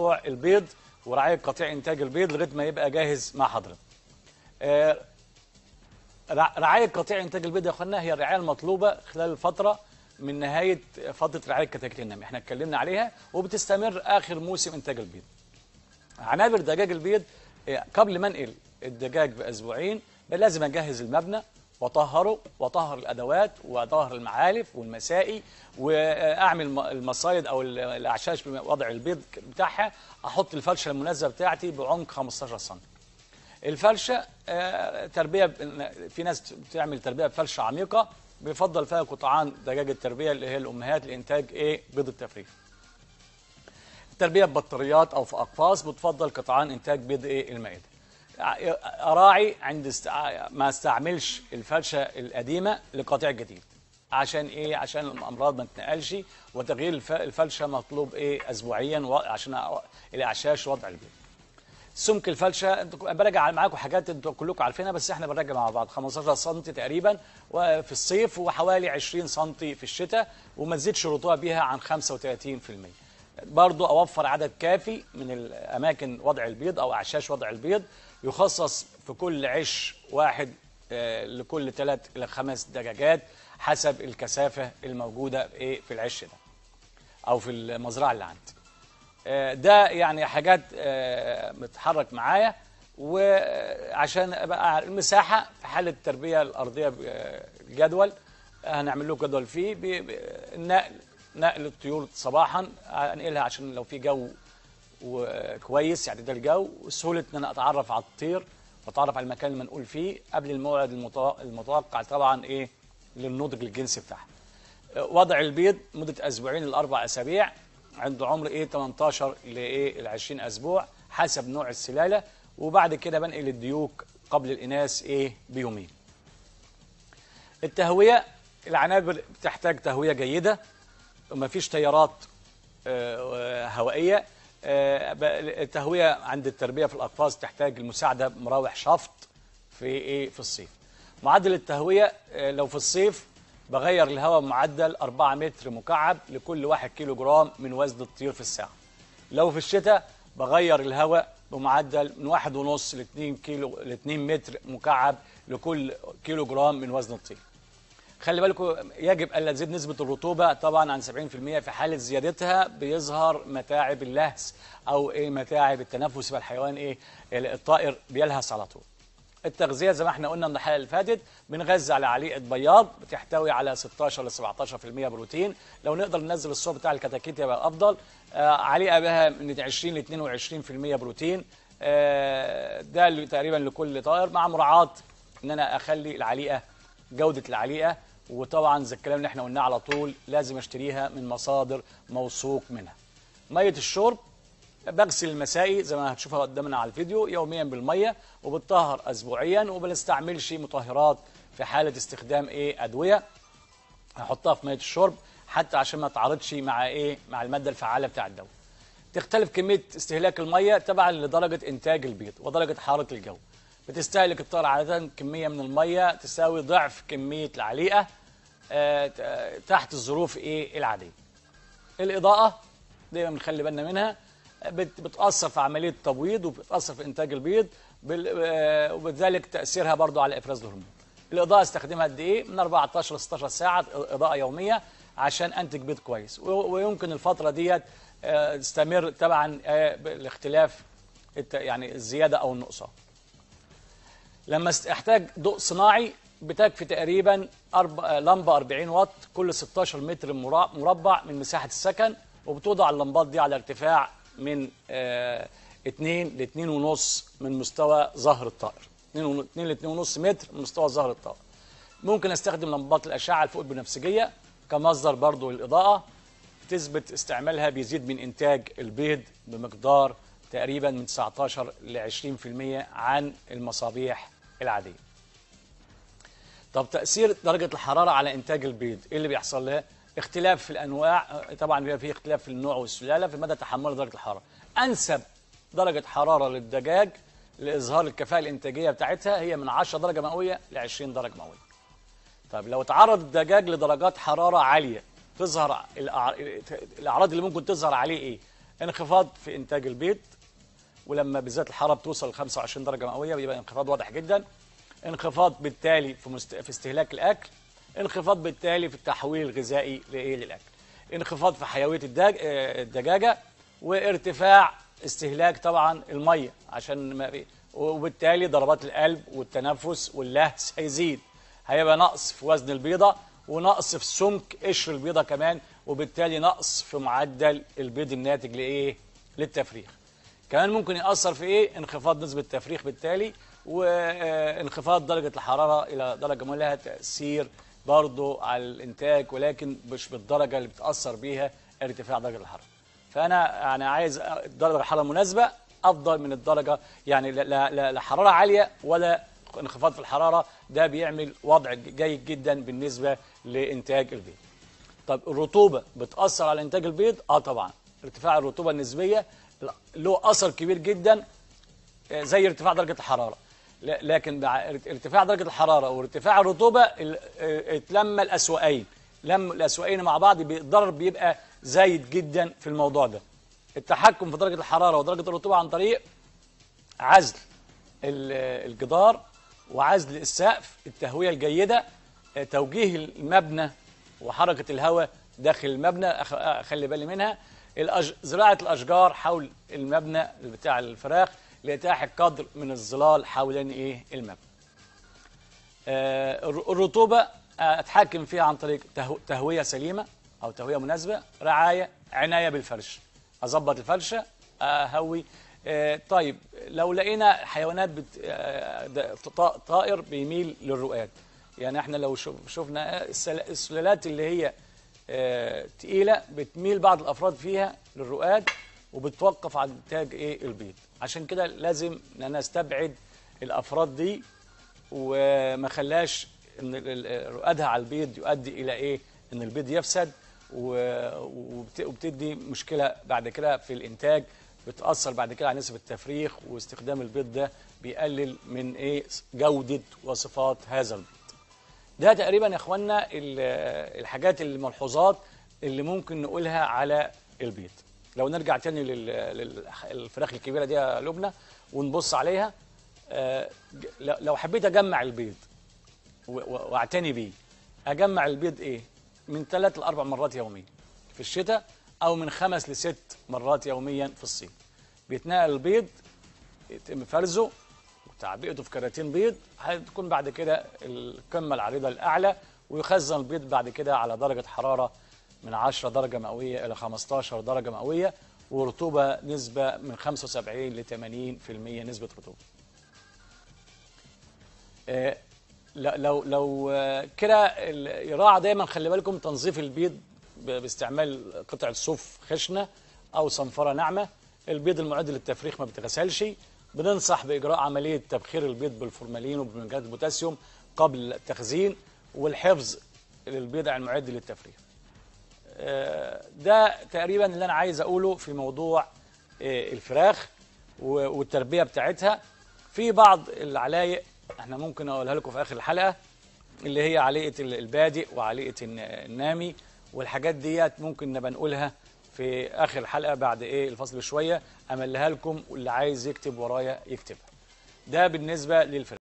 موضوع البيض ورعايه قطيع انتاج البيض لغايه ما يبقى جاهز مع حضرتك. آه، رع- رعايه قطيع انتاج البيض يا اخوانا هي الرعايه المطلوبه خلال الفتره من نهايه فتره رعايه كتاكيت النمل، احنا اتكلمنا عليها وبتستمر اخر موسم انتاج البيض. عنابر دجاج البيض آه، قبل ما انقل الدجاج باسبوعين لازم اجهز المبنى واطهره واطهر الادوات واطهر المعالف والمسائي واعمل الم- المصايد او ال- الاعشاش بوضع البيض بتاعها احط الفرشه المناسبه بتاعتي بعمق 15 سم الفرشه آه، تربيه ب- في ناس بتعمل تربيه بفرشه عميقه بيفضل فيها قطعان دجاج التربيه اللي هي الامهات لانتاج ايه بيض التفريخ التربيه ببطاريات او في اقفاص بتفضل قطعان انتاج بيض ايه المائده اراعي عند است... ما استعملش الفرشه القديمه لقطيع جديد عشان ايه عشان الامراض ما تنقلش وتغيير الف... الفرشه مطلوب ايه اسبوعيا و... عشان أ- الاعشاش وضع البيض سمك الفرشه انتوا براجع معاكم حاجات انتوا كلكم عارفينها بس احنا بنراجع مع بعض 15 سم تقريبا وفي الصيف وحوالي 20 سم في الشتاء وما تزيدش رطوبه بيها عن 35% برضو اوفر عدد كافي من الاماكن وضع البيض او اعشاش وضع البيض يخصص في كل عش واحد آه، لكل ثلاث الى خمس دجاجات حسب الكثافه الموجوده ايه في العش ده او في المزرعه اللي عندي آه، ده يعني حاجات آه، بتتحرك معايا وعشان بقى المساحه في حاله التربيه الارضيه بالجدول هنعمل له جدول فيه ب- ب- النقل نقل الطيور صباحا انقلها عشان لو في جو وكويس يعني ده الجو وسهوله ان انا اتعرف على الطير واتعرف على المكان المنقول فيه قبل الموعد المتوقع, المتوقع طبعا ايه للنضج الجنسي بتاعها وضع البيض مده اسبوعين لاربع اسابيع عند عمر ايه 18 لايه ل 20 اسبوع حسب نوع السلاله وبعد كده بنقل الديوك قبل الاناث ايه بيومين التهويه العنابر بتحتاج تهويه جيده وما فيش تيارات آه، هوائيه آه، ب- التهويه عند التربيه في الاقفاص تحتاج المساعده بمراوح شفط في ايه في الصيف معدل التهويه آه، لو في الصيف بغير الهواء بمعدل 4 متر مكعب لكل 1 كيلو جرام من وزن الطيور في الساعه لو في الشتاء بغير الهواء بمعدل من واحد ونص ل 2 كيلو ل 2 متر مكعب لكل كيلو جرام من وزن الطير خلي بالكم يجب الا تزيد نسبه الرطوبه طبعا عن 70% في حاله زيادتها بيظهر متاعب اللهس او ايه متاعب التنفس يبقى الحيوان ايه الطائر بيلهس على طول التغذيه زي ما احنا قلنا من الحلقه اللي فاتت بنغذي على عليقه بياض بتحتوي على 16 ل 17% بروتين لو نقدر ننزل الصوت بتاع الكتاكيت يبقى افضل آه عليقه بها من 20 ل 22% بروتين آه ده اللي تقريبا لكل طائر مع مراعاه ان انا اخلي العليقه جوده العليقه وطبعا زي الكلام اللي احنا قلناه على طول لازم اشتريها من مصادر موثوق منها ميه الشرب بغسل المسائي زي ما هتشوفها قدامنا على الفيديو يوميا بالميه وبتطهر اسبوعيا وما بنستعملش مطهرات في حاله استخدام ايه ادويه هحطها في ميه الشرب حتى عشان ما تعارضش مع ايه مع الماده الفعاله بتاع الدواء تختلف كميه استهلاك الميه تبعا لدرجه انتاج البيض ودرجه حراره الجو بتستهلك الطائر عاده كميه من الميه تساوي ضعف كميه العليقه آه، ت- تحت الظروف ايه العاديه الاضاءه دايما بنخلي بالنا منها بت- بتاثر في عمليه التبويض وبتاثر في انتاج البيض بال- آه، وبذلك تاثيرها برضو على افراز الهرمون الاضاءه استخدمها قد ايه من 14 ل 16 ساعه اضاءه يوميه عشان انتج بيض كويس و- ويمكن الفتره ديت آه، تستمر طبعا آه، بالاختلاف الت- يعني الزياده او النقصان لما است- احتاج ضوء صناعي بتكفي تقريبا أرب... آه، لمبه 40 واط كل 16 متر مرا- مربع من مساحه السكن وبتوضع اللمبات دي على ارتفاع من آه 2 ل 2 ونص من مستوى ظهر الطائر 2 2 ل 2 ونص متر من مستوى ظهر الطائر ممكن استخدم لمبات الاشعه الفوق البنفسجيه كمصدر برضو للاضاءه تثبت استعمالها بيزيد من انتاج البيض بمقدار تقريبا من 19 ل 20% عن المصابيح العاديه. طب تاثير درجه الحراره على انتاج البيض ايه اللي بيحصل له؟ اختلاف في الانواع طبعا بيبقى في اختلاف في النوع والسلاله في مدى تحمل درجه الحراره. انسب درجه حراره للدجاج لاظهار الكفاءه الانتاجيه بتاعتها هي من 10 درجه مئويه ل 20 درجه مئويه. طب لو تعرض الدجاج لدرجات حراره عاليه تظهر الأع- الاعراض اللي ممكن تظهر عليه ايه انخفاض في انتاج البيض ولما بالذات الحراره بتوصل ل 25 درجه مئويه بيبقى انخفاض واضح جدا انخفاض بالتالي في مست... في استهلاك الاكل انخفاض بالتالي في التحويل الغذائي لايه للاكل انخفاض في حيويه الدج... آه، الدجاجه وارتفاع استهلاك طبعا الميه عشان ما... وبالتالي ضربات القلب والتنفس واللهس هيزيد هيبقى نقص في وزن البيضه ونقص في سمك قشر البيضه كمان وبالتالي نقص في معدل البيض الناتج لايه للتفريخ كمان ممكن يأثر في ايه انخفاض نسبة التفريخ بالتالي وانخفاض درجة الحرارة إلى درجة ما لها تأثير برضو على الإنتاج ولكن مش بالدرجة اللي بتأثر بيها ارتفاع درجة الحرارة فأنا يعني عايز درجة الحرارة مناسبة أفضل من الدرجة يعني لا, لا, لا, لا حرارة عالية ولا انخفاض في الحرارة ده بيعمل وضع جيد جدا بالنسبة لإنتاج البيض طب الرطوبة بتأثر على إنتاج البيض؟ آه طبعا ارتفاع الرطوبة النسبية له أثر كبير جدا آه، زي ارتفاع درجة الحرارة ل- لكن مع ارتفاع درجة الحرارة وارتفاع الرطوبة ال- آه، اتلم الأسوأين لم الأسوأين مع بعض بي- الضرر بيبقى زايد جدا في الموضوع ده التحكم في درجة الحرارة ودرجة الرطوبة عن طريق عزل ال- الجدار وعزل السقف التهوية الجيدة آه، توجيه المبنى وحركة الهواء داخل المبنى أخ- أخلي بالي منها الأج... زراعة الأشجار حول المبنى بتاع الفراخ لإتاحة قدر من الظلال حوالين إيه المبنى آه، الر- الرطوبة آه، أتحكم فيها عن طريق تهو... تهوية سليمة أو تهوية مناسبة رعاية عناية بالفرش أظبط الفرشة أهوي آه، طيب لو لقينا حيوانات بت... آه، ده- ط- طائر بيميل للرؤاد يعني احنا لو شوف- شفنا السل- السلالات اللي هي آه، تقيلة بتميل بعض الأفراد فيها للرؤاد وبتوقف عن إنتاج إيه البيض عشان كده لازم إن أنا أستبعد الأفراد دي وما خلاش ان ال- ال- رؤادها على البيض يؤدي الى ايه ان البيض يفسد و- وبت- وبتدي مشكله بعد كده في الانتاج بتاثر بعد كده على نسب التفريخ واستخدام البيض ده بيقلل من ايه جوده وصفات هذا البيض ده تقريبا يا اخوانا ال- الحاجات الملحوظات اللي ممكن نقولها على البيض لو نرجع تاني لل- للفراخ الكبيره دي يا لبنى ونبص عليها آه، ج- لو لو حبيت اجمع البيض و- و- واعتني بيه اجمع البيض ايه من ثلاث لاربع مرات يوميا في الشتاء او من خمس لست مرات يوميا في الصيف بيتنقل البيض يتم فرزه وتعبئته في كراتين بيض هتكون بعد كده القمه العريضه الاعلى ويخزن البيض بعد كده على درجه حراره من 10 درجه مئويه الى 15 درجه مئويه ورطوبه نسبه من 75 ل 80% نسبه رطوبه آه، ل- لو لو آه، كده ال- يراعى دايما خلي بالكم تنظيف البيض ب- باستعمال قطعه صوف خشنه او صنفره ناعمه البيض المعد للتفريخ ما بيتغسلش بننصح باجراء عمليه تبخير البيض بالفورمالين وبمنجات البوتاسيوم قبل التخزين والحفظ للبيض المعد للتفريخ آه، ده تقريبا اللي انا عايز اقوله في موضوع آه، الفراخ و- والتربيه بتاعتها في بعض العلايق احنا ممكن اقولها لكم في اخر الحلقه اللي هي عليقه ال- البادئ وعليقه الن- النامي والحاجات ديت ممكن نبقى نقولها في اخر الحلقه بعد ايه الفصل شويه املها لكم واللي عايز يكتب ورايا يكتبها ده بالنسبه للفراخ